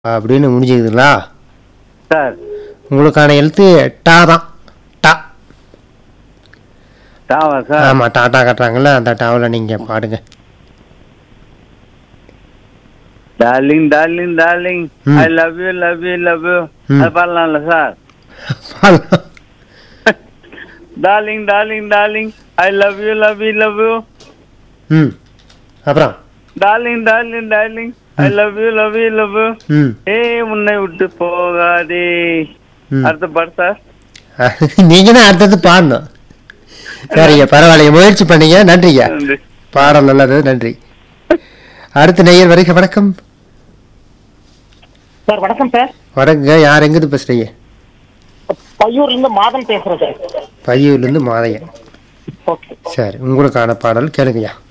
அப்படின்னு முடிஞ்சுக்குதுங்களா சார் உங்களுக்கான எழுத்து டா தான் டா தாவா சார் ஆமாம் டாட்டா கட்டுறாங்கல்ல அந்த டாவில் நீங்கள் பாடுங்க டார்லிங் டார்லிங் டார்லிங் ம். I love you love you love you ம். அது பாடலாம்ல சார் பாடலாம். Darling darling darling I love you love you love you ம் அப்புறம் darling darling darling I love you love you love you ம் ஏ உன்னை விட்டு போகாதே ம். அடுத்த பாடு சார் நீங்கள் தான் அடுத்தது பாடணும் சரிங்க பரவாயில்லைங்க முயற்சி பண்ணீங்க நன்றிங்க நன்றி. பாடம் நல்லது நன்றி அடுத்த நேயர் வரைக்கும் வணக்கம் சார் வணக்கம் சார் வணக்கங்க யார் எங்கிருந்து பேசுறீங்க பையூர்ல இருந்து மாதம் பேசுறேன் சார் பையூர்லேருந்து மாதையன் ஓகே சரி உங்களுக்கான பாடல் கேளுங்கய்யா